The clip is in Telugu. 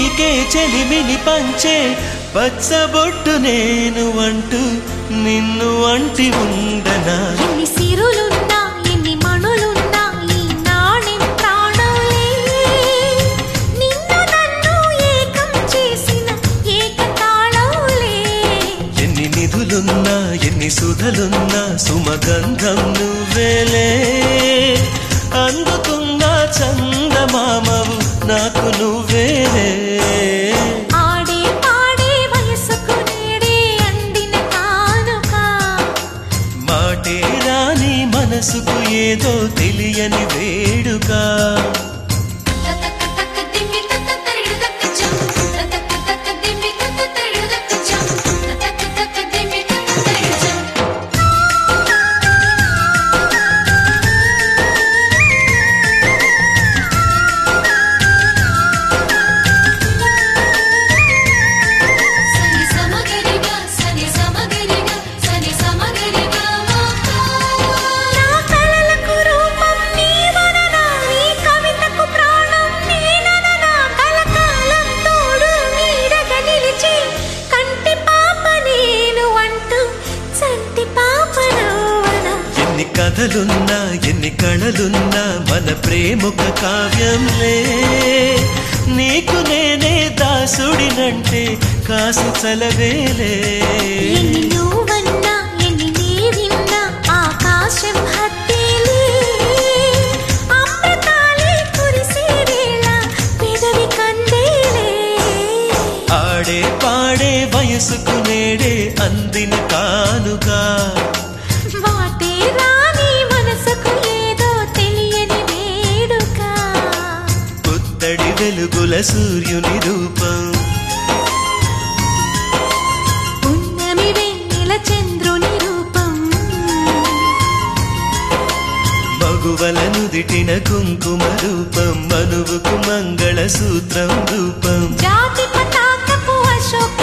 నీకే చెలిమిని పంచే పచ్చబొట్టు నేను అంటూ నిన్ను అంటి ఉండనా ఎన్ని సిరులున్నా ఎన్ని మణులున్నా ఈ నాణెం ప్రాణాలే నిన్ను నన్ను ఏకం చేసిన ఏకతాళంలే ఎన్ని నిధులున్నా ఎన్ని సుధలున్నా సుమగంధం నువ్వేలే అందుకున్న చందమామవు నాకు నువ్వేలే ఆడే పాడే వయసుకు నేడే అందిన కానుక మాటే రాని మనసుకు ఏదో తెలియని వేడుక తతక తక దిమ్మి తత తరిడు తక చం తతక తక దిమ్మి తత తరిడు తక చం తతక తక దిమ్మి తత తరిడు చం సని సమగరిగా సని సమగరిగా సని సమగరిగా నా కలలకు రూపం నీవననా నీ కవితకు ప్రాణం నేనననా కలకాలం తోడు నీడగా నిలిచి కంటి పాప నేను అంటూ చంటి పాప నవ్వనా ఎన్ని కథలున్నా ఎన్ని కళలున్నా మన ప్రేమొక కావ్యంలే నీకు నేనే దాసుడినంటే కాసు చలవేలే ఎన్ని నువ్వన్నా ఎన్ని నీవిన్నా ఆకాశం హత్తేలే అమృతాలే కురిసే వేళ పెదవి కందేలే ఆడే పాడే వయసుకు నేడే అందిన కానుగా వాటే రాని మనసుకు ఏదో తెలియని వేడుక పుత్తడి వెలుగుల సూర్యుని రూపం పున్నమి వెన్నెల చంద్రుని రూపం మగువల నుదిటిన కుంకుమ రూపం మనువుకు మంగళ సూత్రం రూపం జాతి పతాకపు అశోక